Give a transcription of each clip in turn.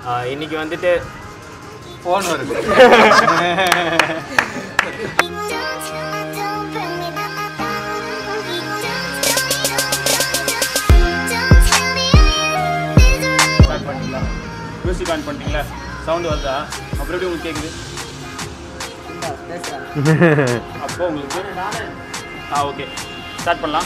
ஆஹ் இன்னைக்கு வந்துட்டு ஃபோன் வருது ஸ்டார்ட் பண்ணிங்களா மியூசிக் ஆன் பண்ணிட்டீங்களா சவுண்ட் வருதா அப்புறம் எப்படி உங்களுக்கு கேட்குது அப்போ உங்களுக்கு ஆ ஓகே ஸ்டார்ட் பண்ணலாம்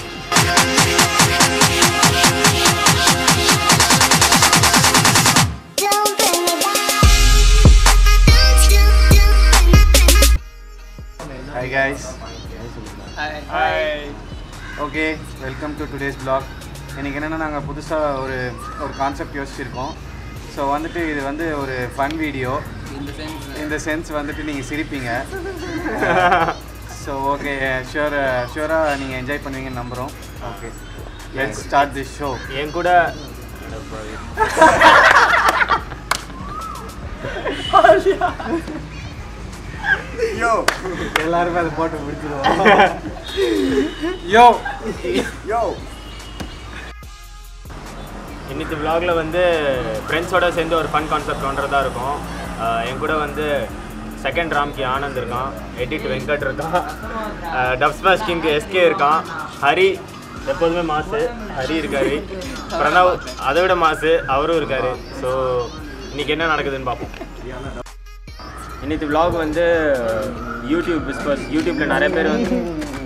hi guys hi okay welcome to today's vlog இன்றைக்கி என்னென்னா நாங்கள் புதுசாக ஒரு ஒரு கான்செப்ட் யோசிச்சிருக்கோம் ஸோ வந்துட்டு இது வந்து ஒரு ஃபன் வீடியோ இந்த சென்ஸ் வந்துட்டு நீங்கள் சிரிப்பீங்க ஸோ ஓகே ஷுவர் ஷுவராக நீங்கள் என்ஜாய் பண்ணுவீங்கன்னு நம்புகிறோம் okay let's start this show என் கூட யோ எல்லாருமே அதை போட்டு முடிச்சிருவோம் யோ யோ இன்னைக்கு vlogல வந்து ஃப்ரெண்ட்ஸோட சேர்ந்து ஒரு ஃபன் கான்செப்ட் பண்ணுறதா இருக்கும் ஆஹ் என் கூட வந்து செகண்ட் ராம்கி ஆனந்த் இருக்கான் எடிட் வெங்கட் இருக்கான் டப் ஸ்மாஷ் கிங்கு எஸ்கே இருக்கான் ஹரி எப்போதுமே மாசு ஹரி இருக்காரு பிரணவ் அதை விட மாசு அவரும் இருக்காரு ஸோ இன்னைக்கு என்ன நடக்குதுன்னு பார்ப்போம் இன்னைக்கு vlog வந்து யூடியூப் பிஸ்பஸ் யூடியூப்ல நிறைய பேர் வந்து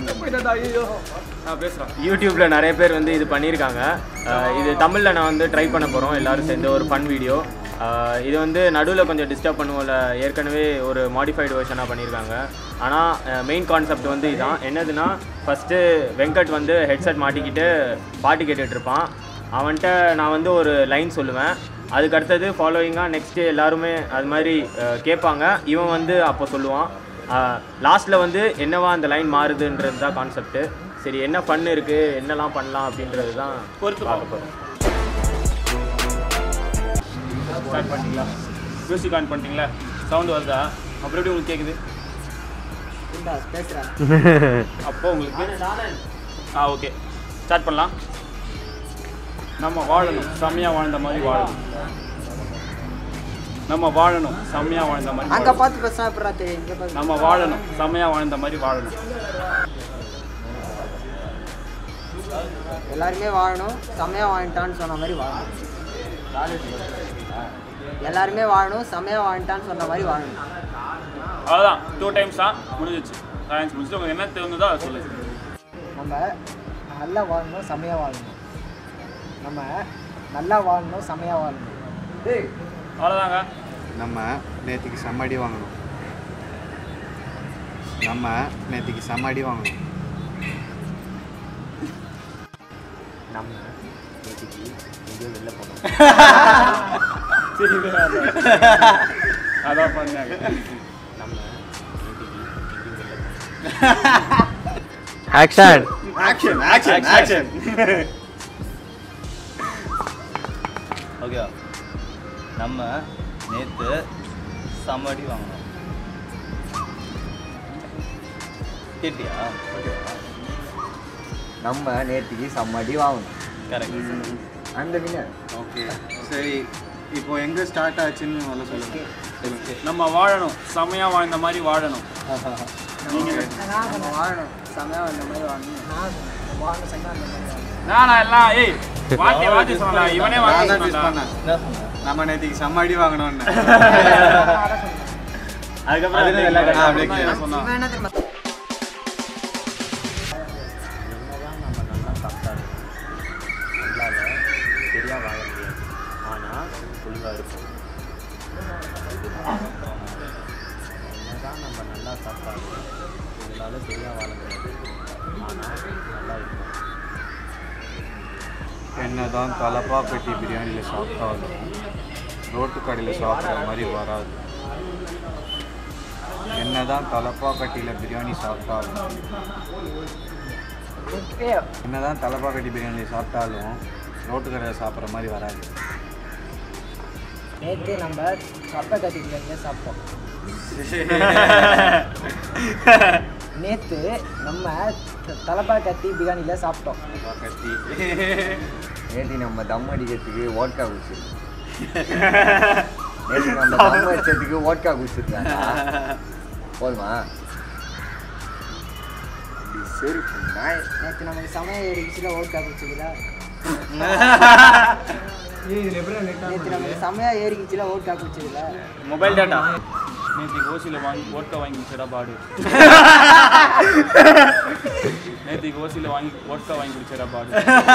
யூடியூப்ல நிறைய பேர் வந்து இது பண்ணியிருக்காங்க அஹ் இது தமிழில் நான் வந்து ட்ரை பண்ண போகிறோம் எல்லாரும் சேர்ந்து ஒரு ஃபன் வீடியோ இது வந்து நடுவில் கொஞ்சம் டிஸ்டர்ப் பண்ணுவோம்ல ஏற்கனவே ஒரு மாடிஃபைடு வெர்ஷனாக பண்ணியிருக்காங்க ஆனால் மெயின் கான்செப்ட் வந்து இதான் என்னதுன்னா ஃபஸ்ட்டு வெங்கட் வந்து ஹெட்செட் மாட்டிக்கிட்டு பாட்டு கேட்டுட்டு இருப்பான் அவன்கிட்ட நான் வந்து ஒரு லைன் சொல்லுவேன் அதுக்கு அடுத்தது ஃபாலோயிங்காக நெக்ஸ்ட்டு எல்லாருமே அது மாதிரி அஹ், கேட்பாங்க இவன் வந்து அப்போ சொல்லுவான் லாஸ்ட்டில் வந்து என்னவா அந்த லைன் மாறுதுன்றது தான் கான்செப்ட்டு சரி என்ன ஃபன் இருக்குது என்னலாம் பண்ணலாம் அப்படின்றது தான் பொறுத்து பார்க்க போகிறோம் ஸ்டார்ட் பண்ணிட்டீங்களா மியூசிக் ஆன் பண்ணிட்டீங்களா சவுண்ட் வருதா அப்புறம் எப்படி உங்களுக்கு கேட்குது அப்போ உங்களுக்கு ஆ ஓகே ஸ்டார்ட் பண்ணலாம் நம்ம வாழணும் செம்மையாக வாழ்ந்த மாதிரி வாழணும் நம்ம வாழணும் செம்மையாக வாழ்ந்த மாதிரி அங்க வாழணும். பார்த்து பேசினா எப்படா தெரியும் இங்க பார்த்து நம்ம வாழணும் செம்மையாக வாழ்ந்த மாதிரி வாழணும் எல்லாருமே வாழணும் செம்மையா வாழ்ந்துட்டான்னு சொன்ன மாதிரி வாழணும் எல்லாருமே வாழணும் செம்மையா வாழ்ந்துட்டான்னு சொன்ன மாதிரி வாழணும் அவ்வளோதான் டூ டைம்ஸ் தான் முடிஞ்சிச்சு சயின்ஸ் முடிச்சுட்டு உங்களுக்கு என்ன தெரிஞ்சதோ அதை சொல்லுங்க நம்ம நல்லா வாழணும் செம்மையா வாழணும் நம்ம நல்லா வாழணும் செம்மையா வாழணும் அவ்வளோதாங்க நம்ம நேற்றுக்கு செம்மடி வாங்கணும் நம்ம நேற்றுக்கு செம்மடி வாங்கணும் நம்ம நேற்றுக்கு எங்கேயோ வெளில போனோம் அதான் பண்ணாங்க நம்ம நேற்றுக்கு எங்கேயோ வெளில போனோம் action action action action okay நம்ம நேற்று சமடி வாங்கினோம் கேட்டியா நம்ம நேற்றுக்கு செம்மடி வாங்கணும் கரெக்ட் அந்த வினர் ஓகே சரி இப்போ எங்கே ஸ்டார்ட் ஆச்சுன்னு முதல்ல சொல்லுங்க சொல்லுங்க நம்ம வாழணும் செம்மையாக வாழ்ந்த மாதிரி வாழணும் நம்ம வாழணும் செம்மையா வாழ்ந்த மாதிரி வாழணும் நான் வாழணும் செம்மையா வாழ்ந்த மாதிரி வாழணும் நானா எல்லாம் ஏய் வாத்தி வாத்தி சொன்னா இவனே வாத்தி நான் தான் மிஸ் சொன்னா பண்ணேன் என்ன சொன்ன நம்ம நேற்றுக்கு செம்மடி வாங்கணும்னு அதுக்கப்புறம் அதுல எல்லாம் எல்லாம் correct. அப்படியே clear. சொன்னா இவன் என்ன தெரியுமா என்னதான் நம்ம நல்லா சாப்பிட்டாலும் நம்மளால சரியாக வாழ முடியாது ஆனால் ஒழுங்காக இருக்கும் என்னதான் நம்ம நல்லா சாப்பிட்டாலும் நம்மளால சரியாக வாழ முடியாது ஆனால் நல்லா இருக்கும் என்னதான் தலப்பா பெட்டி பிரியாணியில் சாப்பிட்டாலும் ரோட்டு கடையில் சாப்பிட்ற மாதிரி வராது என்னதான் தலப்பா கட்டியில் பிரியாணி சாப்பிட்டாலும் என்னதான் தலப்பா கட்டி பிரியாணி சாப்பிட்டாலும் ரோட்டு கடையில் சாப்பிட்ற மாதிரி வராது நேற்று நம்ம கப்பை கட்டி பிரியாணியை சாப்பிட்டோம் நேற்று நம்ம தலப்பா கட்டி பிரியாணியில் சாப்பிட்டோம் தலப்பா கட்டி நேற்று நம்ம தம் அடிக்கிறதுக்கு ஓட்கா குடிச்சிருக்கோம் நேற்று நம்ம தம் வச்சதுக்கு ஓட்கா குடிச்சிருக்காங்க போதுமா சரி நாய் நேற்று நமக்கு சமயம் ஏறிச்சுல ஓட்டா குடிச்சதுல நேற்று நமக்கு சமயம் ஏறிச்சுல ஓட்டா குடிச்சதுல மொபைல் டேட்டா நேற்றுக்கு ஓசியில் வாங்கி ஓட்கா வாங்கி குடிச்சடா பாடு நேற்றுக்கு ஓசியில் வாங்கி ஓட்கா வாங்கி குடிச்சடா பாடு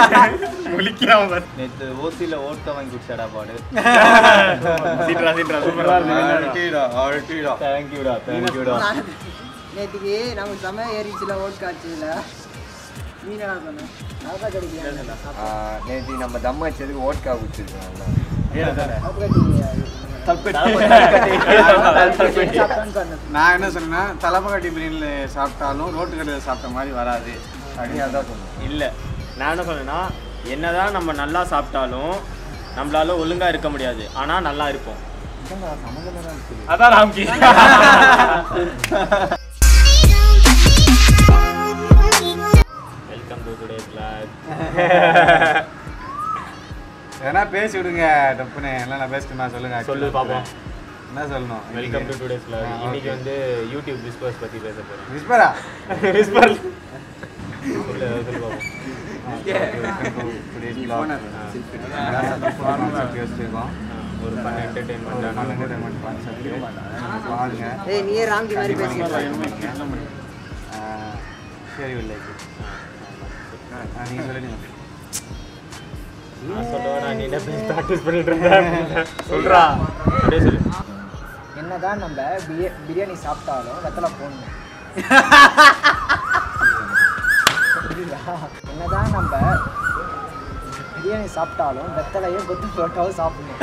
நேற்று ஓசியில் ஓட்கா வாங்கி குடிச்சடா பாடு சீட்ரா சீட்ரா சூப்பரா தேங்க்யூடா தேங்க்யூடா நேற்றுக்கு நமக்கு சமயம் ஏறிச்சுல ஓட்டு காய்ச்சதுல நீ என்ன பண்ண அதான் கிடைக்கல நேற்று நம்ம தம் வச்சதுக்கு ஓட்கா குடிச்சிருக்காங்க நான் என்ன சொன்னேன்னா தலப்பகாட்டி பிரியாணியில் சாப்பிட்டாலும் ரோட்டு கடையில் சாப்பிட்ட மாதிரி வராது அப்படின்னு அதான் சொன்னேன் இல்லை நான் என்ன சொன்னேன்னா என்னதான் நம்ம நல்லா சாப்பிட்டாலும் நம்மளால ஒழுங்கா இருக்க முடியாது ஆனா நல்லா இருப்போம் அதான் Ramki welcome to today vlog எதனா பேசி விடுங்க டப்புன்னு எல்லாம் நான் பேசிட்டுமா சொல்லுங்க சொல்லு பாப்போம் என்ன சொல்லணும் வெல்கம் டு டுடே பிளாக் இன்னைக்கு வந்து யூடியூப் விஸ்பர்ஸ் பத்தி பேச போறோம் விஸ்பரா விஸ்பர் சொல்லு சொல்லு பாப்போம் யோசிச்சிருக்கோம் ஒரு ஃபன் என்டர்டெயின்மெண்ட் என்டர்டைன்மெண்ட் கான்செப்ட் பாருங்க ஏய் நீயே ராங்கி மாதிரி பேசிட்டு ஆஹ், சரி இல்லை நீங்கள் சொல்லுங்க நான் சொல்லுவேன் நான் நீ என்ன ப்ராக்டிஸ் பண்ணிட்டு இருந்தேன் சொல்றா அப்படியே சொல்லு என்னதான் நம்ம பிரியா- பிரியாணி சாப்பிட்டாலும் வெத்தலை போடணும் புரியுதா? என்னதான் நம்ம பிரியாணி சாப்பிட்டாலும் வெத்தலையும் கொத்து போட்டாவும் சாப்பிடணும்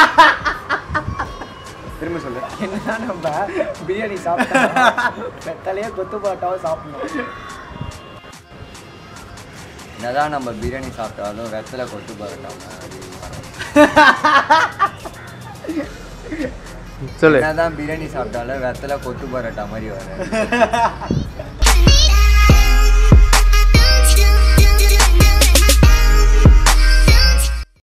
திரும்ப சொல்லு என்னதான் நம்ம பிரியாணி சாப்பிட்டாலும் வெத்தலையும் கொத்து போட்டாவும் சாப்பிடணும் என்னதான் நம்ம பிரியாணி சாப்பிட்டாலும் வெத்தலை கொத்து பரட்டாம சொல்லு என்னதான் பிரியாணி சாப்பிட்டாலும் வெத்தலை கொத்து பரோட்டா மாதிரி வர